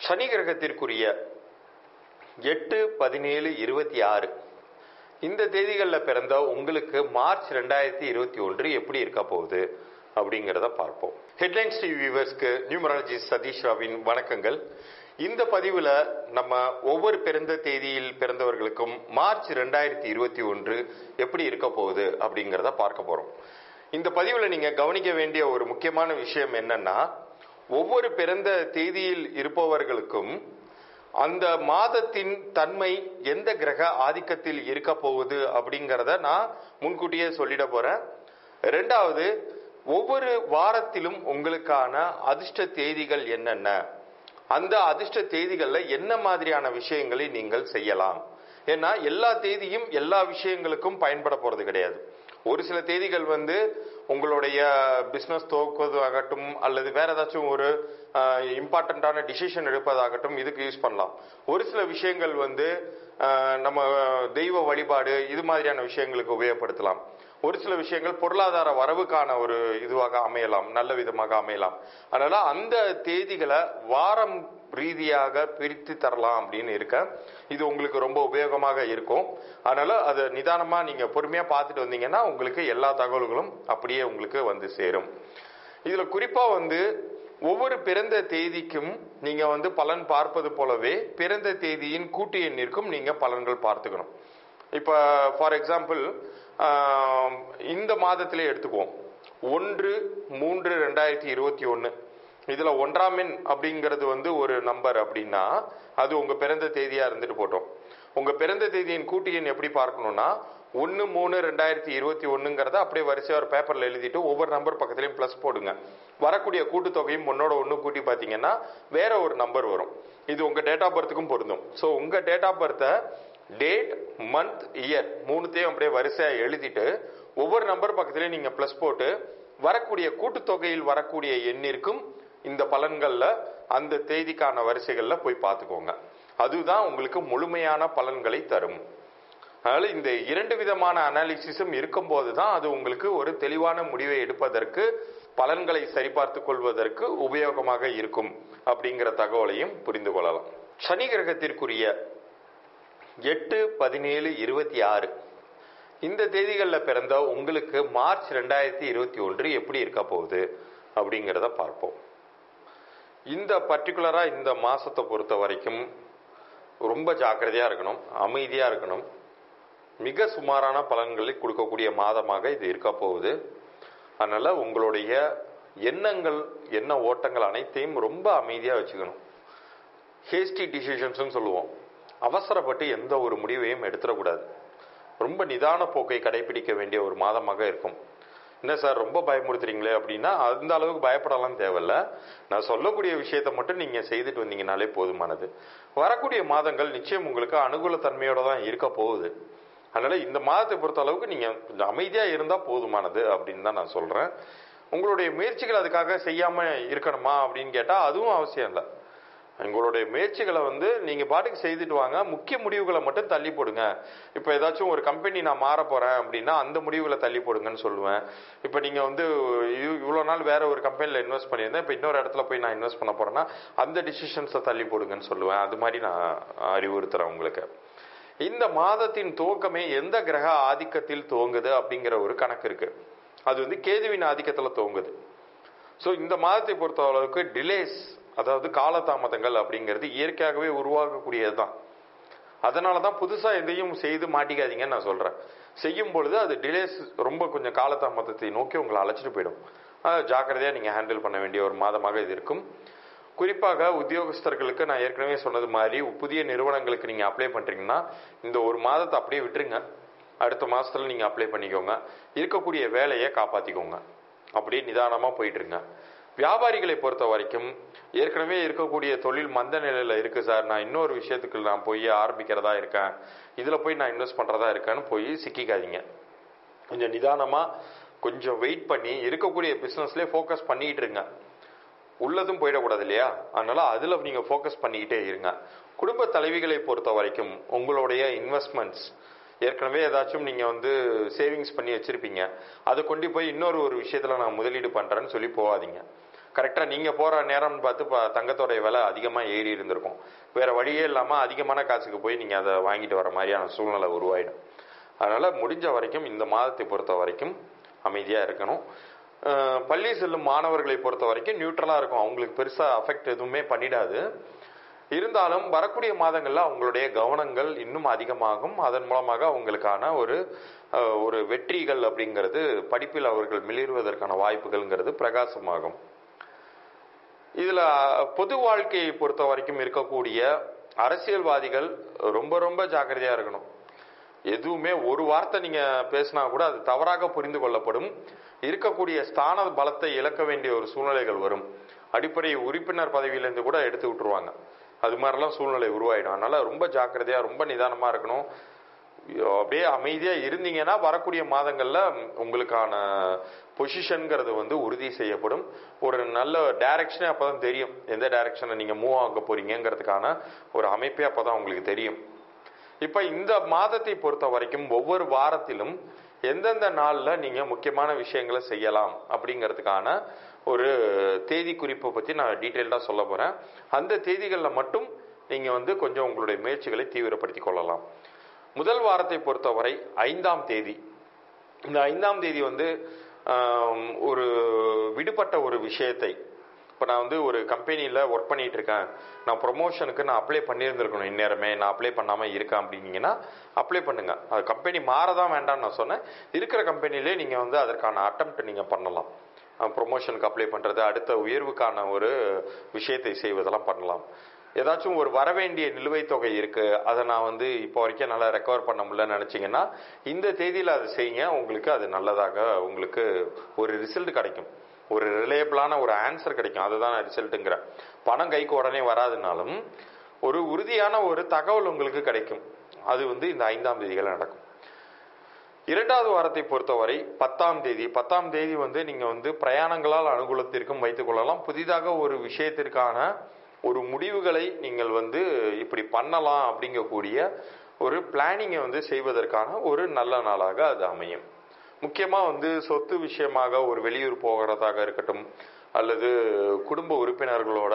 சனி கிரகத்திற்குரிய எட்டு பதினேழு இருபத்தி ஆறு இந்த தேதிகளில் பிறந்த உங்களுக்கு மார்ச் ரெண்டாயிரத்தி இருபத்தி ஒன்று எப்படி இருக்க போகுது அப்படிங்கிறத பார்ப்போம் ஹெட்லைன்ஸ் டிவி வியூவர்ஸ்க்கு நியூமராலஜி சதீஷ் ராவின் வணக்கங்கள் இந்த பதிவில் நம்ம ஒவ்வொரு பிறந்த தேதியில் பிறந்தவர்களுக்கும் மார்ச் ரெண்டாயிரத்தி இருபத்தி ஒன்று எப்படி இருக்க போகுது அப்படிங்கிறத பார்க்க போகிறோம் இந்த பதிவில் நீங்கள் கவனிக்க வேண்டிய ஒரு முக்கியமான விஷயம் என்னன்னா ஒவ்வொரு பிறந்த தேதியில் இருப்பவர்களுக்கும் அந்த மாதத்தின் தன்மை எந்த கிரக ஆதிக்கத்தில் இருக்க போகுது அப்படிங்கிறத நான் முன்கூட்டியே சொல்லிட போறேன் ரெண்டாவது ஒவ்வொரு வாரத்திலும் உங்களுக்கான அதிர்ஷ்ட தேதிகள் என்னென்ன அந்த அதிர்ஷ்ட தேதிகளில் என்ன மாதிரியான விஷயங்களை நீங்கள் செய்யலாம் ஏன்னா எல்லா தேதியும் எல்லா விஷயங்களுக்கும் பயன்பட போறது கிடையாது ஒரு சில தேதிகள் வந்து உங்களுடைய பிஸ்னஸ் துவக்குவதாகட்டும் அல்லது வேற ஏதாச்சும் ஒரு இம்பார்ட்டண்ட்டான டிசிஷன் எடுப்பதாகட்டும் இதுக்கு யூஸ் பண்ணலாம் ஒரு சில விஷயங்கள் வந்து ஆஹ், நம்ம தெய்வ வழிபாடு இது மாதிரியான விஷயங்களுக்கு உபயோகப்படுத்தலாம் ஒரு சில விஷயங்கள் பொருளாதார வரவுக்கான ஒரு இதுவாக அமையலாம் நல்ல விதமாக அமையலாம் அதனால அந்த தேதிகளை வாரம் ரீதியாக பிரித்து தரலாம் அப்படின்னு இருக்கேன் இது உங்களுக்கு ரொம்ப உபயோகமாக இருக்கும் அதனால அதை நிதானமா நீங்க பொறுமையா பார்த்துட்டு வந்தீங்கன்னா உங்களுக்கு எல்லா தகவல்களும் அப்படியே உங்களுக்கு வந்து சேரும் இதுல குறிப்பா வந்து ஒவ்வொரு பிறந்த தேதிக்கும் நீங்க வந்து பலன் பார்ப்பது போலவே பிறந்த தேதியின் கூட்டு எண்ணிற்கும் நீங்க பலன்கள் பார்த்துக்கணும் இப்ப ஃபார் எக்ஸாம்பிள் இந்த மாதத்திலே எடுத்துக்குவோம் ஒன்று மூன்று ரெண்டாயிரத்தி இருபத்தி ஒன்று இதுல ஒன்றாம் எண் அப்படிங்கிறது வந்து ஒரு நம்பர் அப்படின்னா அது உங்க பிறந்த தேதியா இருந்துட்டு போட்டோம் உங்க பிறந்த தேதியின் கூட்டு எண் எப்படி பார்க்கணும்னா ஒன்று மூணு ரெண்டாயிரத்தி இருபத்தி ஒண்ணுங்கிறத அப்படியே வரிசையா ஒரு பேப்பர்ல எழுதிட்டு ஒவ்வொரு நம்பர் பக்கத்துலயும் ப்ளஸ் போடுங்க வரக்கூடிய கூட்டுத்தொகையும் ஒன்னோட ஒன்று கூட்டி பார்த்தீங்கன்னா வேற ஒரு நம்பர் வரும் இது உங்க டேட் ஆஃப் பர்த்துக்கும் பொருந்தும் ஸோ உங்க டேட் ஆஃப் பர்த்தை டேட் மந்த் இயர் மூணுத்தையும் அப்படியே வரிசையா எழுதிட்டு ஒவ்வொரு நம்பர் பக்கத்துலயும் நீங்க ப்ளஸ் போட்டு வரக்கூடிய கூட்டுத்தொகையில் வரக்கூடிய எண்ணிற்கும் இந்த பலன்கள்ல அந்த தேதிக்கான வரிசைகள்ல போய் பார்த்துக்கோங்க அதுதான் உங்களுக்கு முழுமையான பலன்களை தரும் அதனால இந்த இரண்டு விதமான அனாலிசிஸும் இருக்கும்போது தான் அது உங்களுக்கு ஒரு தெளிவான முடிவை எடுப்பதற்கு பலன்களை சரிபார்த்து கொள்வதற்கு உபயோகமாக இருக்கும் அப்படிங்கிற தகவலையும் புரிந்து கொள்ளலாம் சனி கிரகத்திற்குரிய எட்டு பதினேழு இருபத்தி ஆறு இந்த தேதிகளில் பிறந்த உங்களுக்கு மார்ச் ரெண்டாயிரத்தி இருபத்தி ஒன்று எப்படி இருக்க போகுது அப்படிங்கிறத பார்ப்போம் இந்த பர்டிகுலரா இந்த மாசத்தை பொறுத்த வரைக்கும் ரொம்ப ஜாக்கிரதையா இருக்கணும் அமைதியா இருக்கணும் மிக சுமாரான பலன்களை கொடுக்கக்கூடிய மாதமாக இது இருக்க போகுது அதனால உங்களுடைய எண்ணங்கள் எண்ண ஓட்டங்கள் அனைத்தையும் ரொம்ப அமைதியா வச்சுக்கணும் ஹேஸ்டி டிசிஷன்ஸ்னு சொல்லுவோம் அவசரப்பட்டு எந்த ஒரு முடிவையும் எடுத்துடக்கூடாது ரொம்ப நிதான போக்கை கடைபிடிக்க வேண்டிய ஒரு மாதமாக இருக்கும் என்ன சார் ரொம்ப பயமுறுத்துறீங்களே அப்படின்னா அந்த அளவுக்கு பயப்படலாம் தேவையில்ல நான் சொல்லக்கூடிய விஷயத்தை மட்டும் நீங்க செய்துட்டு வந்தீங்கனாலே போதுமானது வரக்கூடிய மாதங்கள் நிச்சயம் உங்களுக்கு அனுகூல தன்மையோட தான் இருக்க போகுது அதனால இந்த மாதத்தை பொறுத்த அளவுக்கு நீங்க கொஞ்சம் அமைதியா இருந்தா போதுமானது அப்படின்னு தான் நான் சொல்றேன் உங்களுடைய முயற்சிகள் அதுக்காக செய்யாம இருக்கணுமா அப்படின்னு கேட்டா அதுவும் அவசியம் இல்லை உங்களுடைய முயற்சிகளை வந்து நீங்க பாட்டுக்கு செய்துட்டு வாங்க முக்கிய முடிவுகளை மட்டும் தள்ளி போடுங்க இப்போ ஏதாச்சும் ஒரு கம்பெனி நான் மாற போறேன் அப்படின்னா அந்த முடிவுகளை தள்ளி போடுங்கன்னு சொல்லுவேன் இப்போ நீங்க வந்து இவ்- இவ்வளவு நாள் வேற ஒரு கம்பெனில இன்வெஸ்ட் பண்ணியிருந்தேன் இப்போ இன்னொரு இடத்துல போய் நான் இன்வெஸ்ட் பண்ண போறேன்னா அந்த டிசிஷன்ஸை தள்ளி போடுங்கன்னு சொல்லுவேன் அது மாதிரி நான் அறிவுறுத்துறேன் உங்களுக்கு இந்த மாதத்தின் துவக்கமே எந்த கிரக ஆதிக்கத்தில் துவங்குது அப்படிங்கிற ஒரு கணக்கு இருக்கு அது வந்து கேதுவின் ஆதிக்கத்துல துவங்குது ஸோ இந்த மாதத்தை பொறுத்த அளவுக்கு டிலேஸ் அதாவது காலதாமதங்கள் அப்படிங்கிறது இயற்கையாகவே உருவாகக்கூடியது தான் அதனால தான் புதுசாக எதையும் செய்து மாட்டிக்காதீங்கன்னு நான் சொல்கிறேன் செய்யும் பொழுது அது டிலேஸ் ரொம்ப கொஞ்சம் காலதாமதத்தை நோக்கி உங்களை அழைச்சிட்டு போயிடும் அதை ஜாக்கிரதையாக நீங்கள் ஹேண்டில் பண்ண வேண்டிய ஒரு மாதமாக இது இருக்கும் குறிப்பாக உத்தியோகஸ்தர்களுக்கு நான் ஏற்கனவே சொன்னது மாதிரி புதிய நிறுவனங்களுக்கு நீங்கள் அப்ளை பண்ணுறீங்கன்னா இந்த ஒரு மாதத்தை அப்படியே விட்டுருங்க அடுத்த மாதத்தில் நீங்கள் அப்ளை பண்ணிக்கோங்க இருக்கக்கூடிய வேலையை காப்பாற்றிக்கோங்க அப்படியே நிதானமாக போயிட்டுருங்க வியாபாரிகளை பொறுத்த வரைக்கும் ஏற்கனவே இருக்கக்கூடிய தொழில் மந்த நிலையில் இருக்கு சார் நான் இன்னொரு விஷயத்துக்கு நான் போய் ஆரம்பிக்கிறதா இருக்கேன் இதில் போய் நான் இன்வெஸ்ட் பண்ணுறதா இருக்கேன்னு போய் சிக்கிக்காதீங்க கொஞ்சம் நிதானமாக கொஞ்சம் வெயிட் பண்ணி இருக்கக்கூடிய பிஸ்னஸ்லேயே ஃபோக்கஸ் பண்ணிக்கிட்டு இருங்க உள்ளதும் போயிடக்கூடாது இல்லையா அதனால அதில் நீங்கள் ஃபோக்கஸ் பண்ணிக்கிட்டே இருங்க குடும்ப தலைவிகளை பொறுத்த வரைக்கும் உங்களுடைய இன்வெஸ்ட்மெண்ட்ஸ் ஏற்கனவே ஏதாச்சும் நீங்கள் வந்து சேவிங்ஸ் பண்ணி வச்சிருப்பீங்க அதை கொண்டு போய் இன்னொரு ஒரு விஷயத்தில் நான் முதலீடு பண்ணுறேன்னு சொல்லி போகாதீங்க கரெக்டாக நீங்கள் போகிற நேரம்னு பார்த்து இப்போ தங்கத்தோடைய விலை அதிகமாக ஏறி இருந்திருக்கும் வேற வழியே இல்லாமல் அதிகமான காசுக்கு போய் நீங்கள் அதை வாங்கிட்டு வர மாதிரியான சூழ்நிலை உருவாயிடும் அதனால் முடிஞ்ச வரைக்கும் இந்த மாதத்தை பொறுத்த வரைக்கும் அமைதியாக இருக்கணும் அஹ் பள்ளி செல்லும் மாணவர்களை பொறுத்த வரைக்கும் நியூட்ரலாக இருக்கும் அவங்களுக்கு பெருசாக அஃபெக்ட் எதுவுமே பண்ணிடாது இருந்தாலும் வரக்கூடிய மாதங்களில் அவங்களுடைய கவனங்கள் இன்னும் அதிகமாகும் அதன் மூலமாக அவங்களுக்கான ஒரு அஹ், ஒரு வெற்றிகள் அப்படிங்கிறது படிப்பில் அவர்கள் மிளிர்வதற்கான வாய்ப்புகள்ங்கிறது பிரகாசமாகும் இதுல பொது வாழ்க்கையை பொறுத்த வரைக்கும் இருக்கக்கூடிய அரசியல்வாதிகள் ரொம்ப ரொம்ப ஜாக்கிரதையா இருக்கணும் எதுவுமே ஒரு வார்த்தை நீங்க பேசினா கூட அது தவறாக புரிந்து கொள்ளப்படும் இருக்கக்கூடிய ஸ்தான பலத்தை இழக்க வேண்டிய ஒரு சூழ்நிலைகள் வரும் அடிப்படை உறுப்பினர் பதவியிலேருந்து கூட எடுத்து விட்டுருவாங்க அது மாதிரிலாம் சூழ்நிலை உருவாயிடும் அதனால ரொம்ப ஜாக்கிரதையா ரொம்ப நிதானமா இருக்கணும் அப்படியே அமைதியா இருந்தீங்கன்னா வரக்கூடிய மாதங்கள்ல உங்களுக்கான பொசிஷன்ங்கிறது வந்து உறுதி செய்யப்படும் ஒரு நல்ல டைரக்ஷனே அப்பதான் தெரியும் எந்த டைரக்ஷனை நீங்க மூவ் ஆக போறீங்கிறதுக்கான ஒரு அமைப்பே அப்பதான் உங்களுக்கு தெரியும் இப்ப இந்த மாதத்தை பொறுத்த வரைக்கும் ஒவ்வொரு வாரத்திலும் எந்தெந்த நாள்ல நீங்க முக்கியமான விஷயங்களை செய்யலாம் அப்படிங்கிறதுக்கான ஒரு தேதி குறிப்பை பத்தி நான் டீட்டெயில்டா சொல்ல போறேன் அந்த தேதிகளில் மட்டும் நீங்க வந்து கொஞ்சம் உங்களுடைய முயற்சிகளை தீவிரப்படுத்திக் கொள்ளலாம் முதல் வாரத்தை பொறுத்தவரை ஐந்தாம் தேதி இந்த ஐந்தாம் தேதி வந்து ஆம், ஒரு விடுபட்ட ஒரு விஷயத்தை இப்போ நான் வந்து ஒரு கம்பெனியில் ஒர்க் பண்ணிட்டு இருக்கேன் நான் ப்ரொமோஷனுக்கு நான் அப்ளை பண்ணியிருந்திருக்கணும் இந்நேரமே நான் அப்ளை பண்ணாமல் இருக்கேன் அப்படின்னீங்கன்னா அப்ளை பண்ணுங்க அது கம்பெனி மாறதான் வேண்டாம்னு நான் சொன்னேன் இருக்கிற கம்பெனிலே நீங்கள் வந்து அதற்கான அட்டம்ப்ட் நீங்கள் பண்ணலாம் ப்ரொமோஷனுக்கு அப்ளை பண்ணுறது அடுத்த உயர்வுக்கான ஒரு விஷயத்தை செய்வதெல்லாம் பண்ணலாம் ஏதாச்சும் ஒரு வரவேண்டிய நிலுவைத் தொகை இருக்கு அதை நான் வந்து இப்போ வரைக்கும் என்னால் ரெக்கவர் பண்ண முடியலன்னு நினைச்சீங்கன்னா இந்த தேதியில் அதை செய்யுங்க உங்களுக்கு அது நல்லதாக உங்களுக்கு ஒரு ரிசல்ட் கிடைக்கும் ஒரு ரிலேபிளான ஒரு ஆன்சர் கிடைக்கும் அதுதான் ரிசல்ட்டுங்கிறேன் பணம் கைக்கு உடனே வராதுனாலும் ஒரு உறுதியான ஒரு தகவல் உங்களுக்கு கிடைக்கும் அது வந்து இந்த ஐந்தாம் தேதிகள் நடக்கும் இரண்டாவது வாரத்தை பொறுத்தவரை பத்தாம் தேதி பத்தாம் தேதி வந்து நீங்க வந்து பிரயாணங்களால் அனுகூலத்திற்கும் வைத்துக் கொள்ளலாம் புதிதாக ஒரு விஷயத்திற்கான ஒரு முடிவுகளை நீங்கள் வந்து இப்படி பண்ணலாம் அப்படிங்கக்கூடிய ஒரு பிளானிங்கை வந்து செய்வதற்கான ஒரு நல்ல நாளாக அது அமையும் முக்கியமா வந்து சொத்து விஷயமாக ஒரு வெளியூர் போகிறதாக இருக்கட்டும் அல்லது குடும்ப உறுப்பினர்களோட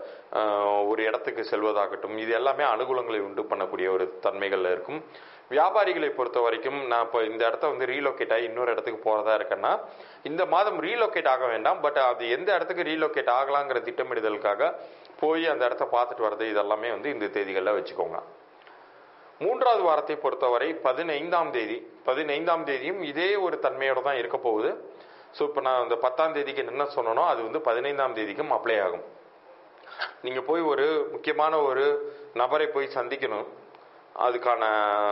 ஆஹ், ஒரு இடத்துக்கு செல்வதாகட்டும் இது எல்லாமே அனுகூலங்களை உண்டு பண்ணக்கூடிய ஒரு தன்மைகள்ல இருக்கும் வியாபாரிகளை பொறுத்த வரைக்கும் நான் இப்போ இந்த இடத்த வந்து ரீலோகேட் ஆகி இன்னொரு இடத்துக்கு போறதா இருக்கேன்னா இந்த மாதம் ரீலோகேட் ஆக வேண்டாம் பட் அது எந்த இடத்துக்கு ரீலோகேட் ஆகலாங்கிற திட்டமிடுதலுக்காக போய் அந்த இடத்த பார்த்துட்டு வர்றது இதெல்லாமே வந்து இந்த தேதிகளில் வச்சுக்கோங்க மூன்றாவது வாரத்தை பொறுத்தவரை பதினைந்தாம் தேதி பதினைந்தாம் தேதியும் இதே ஒரு தன்மையோட தான் இருக்க போகுது ஸோ இப்போ நான் இந்த பத்தாம் தேதிக்கு என்ன சொன்னனோ அது வந்து பதினைந்தாம் தேதிக்கும் அப்ளை ஆகும் நீங்கள் போய் ஒரு முக்கியமான ஒரு நபரை போய் சந்திக்கணும் அதுக்கான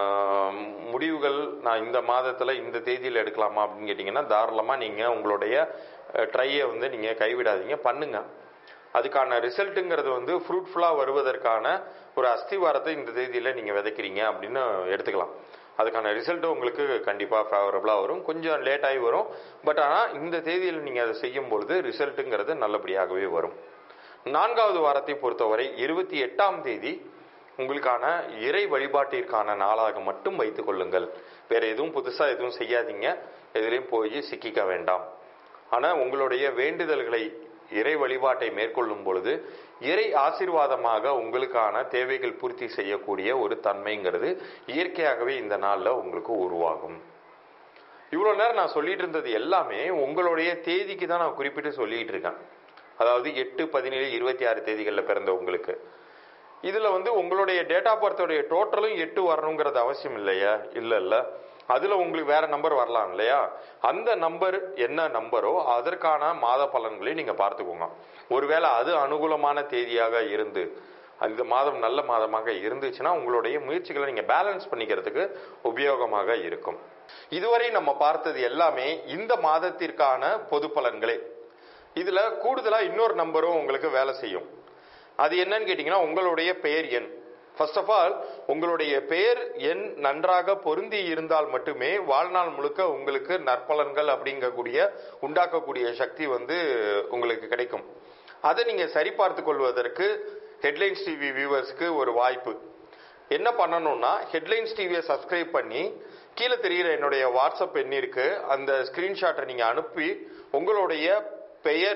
முடிவுகள் நான் இந்த மாதத்தில் இந்த தேதியில் எடுக்கலாமா அப்படின்னு கேட்டிங்கன்னா தாராளமாக நீங்கள் உங்களுடைய ட்ரையை வந்து நீங்கள் கைவிடாதீங்க பண்ணுங்க அதுக்கான ரிசல்ட்டுங்கிறது வந்து ஃப்ரூட்ஃபுல்லாக வருவதற்கான ஒரு அஸ்திவாரத்தை இந்த தேதியில் நீங்கள் விதைக்கிறீங்க அப்படின்னு எடுத்துக்கலாம் அதுக்கான ரிசல்ட் உங்களுக்கு கண்டிப்பாக ஃபேவரபுளாக வரும் கொஞ்சம் லேட் ஆகி வரும் பட் ஆனால் இந்த தேதியில் நீங்கள் அதை செய்யும் பொழுது ரிசல்ட்டுங்கிறது நல்லபடியாகவே வரும் நான்காவது வாரத்தை பொறுத்தவரை இருபத்தி எட்டாம் தேதி உங்களுக்கான இறை வழிபாட்டிற்கான நாளாக மட்டும் வைத்துக் கொள்ளுங்கள் வேற எதுவும் புதுசா எதுவும் செய்யாதீங்க எதிலையும் போய் சிக்கிக்க வேண்டாம் ஆனா உங்களுடைய வேண்டுதல்களை இறை வழிபாட்டை மேற்கொள்ளும் பொழுது இறை ஆசீர்வாதமாக உங்களுக்கான தேவைகள் பூர்த்தி செய்யக்கூடிய ஒரு தன்மைங்கிறது இயற்கையாகவே இந்த நாள்ல உங்களுக்கு உருவாகும் இவ்வளவு நேரம் நான் சொல்லிட்டு இருந்தது எல்லாமே உங்களுடைய தேதிக்கு தான் நான் குறிப்பிட்டு சொல்லிட்டு இருக்கேன் அதாவது எட்டு பதினேழு இருபத்தி ஆறு தேதிகளில் பிறந்த உங்களுக்கு இதுல வந்து உங்களுடைய டேட் ஆஃப் பர்த்தோடைய டோட்டலும் எட்டு வரணுங்கிறது அவசியம் இல்லையா இல்ல இல்ல அதுல உங்களுக்கு வேற நம்பர் வரலாம் இல்லையா அந்த நம்பர் என்ன நம்பரோ அதற்கான மாத பலன்களை நீங்க பார்த்துக்கோங்க ஒருவேளை அது அனுகூலமான தேதியாக இருந்து அந்த மாதம் நல்ல மாதமாக இருந்துச்சுன்னா உங்களுடைய முயற்சிகளை நீங்க பேலன்ஸ் பண்ணிக்கிறதுக்கு உபயோகமாக இருக்கும் இதுவரை நம்ம பார்த்தது எல்லாமே இந்த மாதத்திற்கான பொது பலன்களே இதுல கூடுதலா இன்னொரு நம்பரும் உங்களுக்கு வேலை செய்யும் அது என்னன்னு கேட்டீங்கன்னா உங்களுடைய பெயர் எண் ஃபர்ஸ்ட் ஆஃப் ஆல் உங்களுடைய பெயர் எண் நன்றாக பொருந்தி இருந்தால் மட்டுமே வாழ்நாள் முழுக்க உங்களுக்கு நற்பலன்கள் அப்படிங்கக்கூடிய உண்டாக்கக்கூடிய சக்தி வந்து உங்களுக்கு கிடைக்கும் அதை நீங்க சரிபார்த்து கொள்வதற்கு ஹெட்லைன்ஸ் டிவி வியூவர்ஸ்க்கு ஒரு வாய்ப்பு என்ன பண்ணணும்னா ஹெட்லைன்ஸ் டிவியை சப்ஸ்கிரைப் பண்ணி கீழே தெரிகிற என்னுடைய வாட்ஸ்அப் எண்ணிற்கு அந்த ஸ்கிரீன்ஷாட்டை நீங்க அனுப்பி உங்களுடைய பெயர்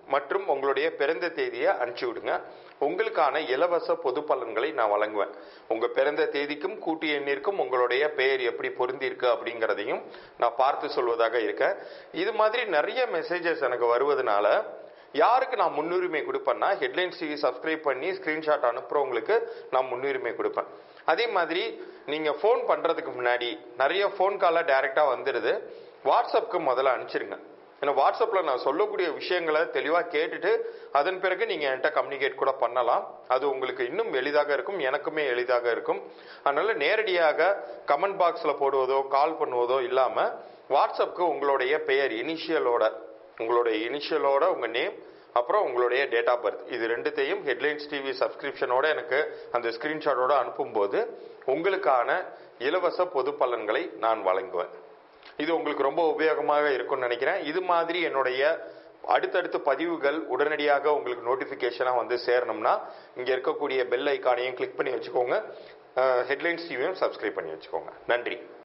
மற்றும் உங்களுடைய பிறந்த தேதியை அனுப்பிச்சி விடுங்க உங்களுக்கான இலவச பொது பலன்களை நான் வழங்குவேன் உங்க பிறந்த தேதிக்கும் கூட்டு எண்ணிற்கும் உங்களுடைய பெயர் எப்படி பொருந்திருக்கு அப்படிங்கிறதையும் நான் பார்த்து சொல்வதாக இருக்கேன் இது மாதிரி நிறைய மெசேஜஸ் எனக்கு வருவதனால யாருக்கு நான் முன்னுரிமை கொடுப்பேன்னா ஹெட்லைன்ஸ் டிவி சப்ஸ்கிரைப் பண்ணி ஸ்கிரீன்ஷாட் அனுப்புறவங்களுக்கு நான் முன்னுரிமை கொடுப்பேன் அதே மாதிரி நீங்க ஃபோன் பண்றதுக்கு முன்னாடி நிறைய ஃபோன் காலாக டைரக்டா வந்துடுது வாட்ஸ்அப்க்கு முதல்ல அனுப்பிச்சிருங்க ஏன்னா வாட்ஸ்அப்பில் நான் சொல்லக்கூடிய விஷயங்களை தெளிவாக கேட்டுட்டு அதன் பிறகு நீங்கள் என்கிட்ட கம்யூனிகேட் கூட பண்ணலாம் அது உங்களுக்கு இன்னும் எளிதாக இருக்கும் எனக்குமே எளிதாக இருக்கும் அதனால நேரடியாக கமெண்ட் பாக்ஸில் போடுவதோ கால் பண்ணுவதோ இல்லாமல் வாட்ஸ்அப்புக்கு உங்களுடைய பெயர் இனிஷியலோட உங்களுடைய இனிஷியலோட உங்கள் நேம் அப்புறம் உங்களுடைய டேட் ஆஃப் பர்த் இது ரெண்டுத்தையும் ஹெட்லைன்ஸ் டிவி சப்ஸ்கிரிப்ஷனோட எனக்கு அந்த ஸ்கிரீன்ஷாட்டோட அனுப்பும்போது உங்களுக்கான இலவச பொது பலன்களை நான் வழங்குவேன் இது உங்களுக்கு ரொம்ப உபயோகமாக இருக்கும்னு நினைக்கிறேன் இது மாதிரி என்னுடைய அடுத்தடுத்த பதிவுகள் உடனடியாக உங்களுக்கு நோட்டிஃபிகேஷனாக வந்து சேரணும்னா இங்கே இருக்கக்கூடிய பெல் ஐக்கானையும் கிளிக் பண்ணி வச்சுக்கோங்க ஹெட்லைன்ஸ் டிவியும் சப்ஸ்கிரைப் பண்ணி வச்சுக்கோங்க நன்றி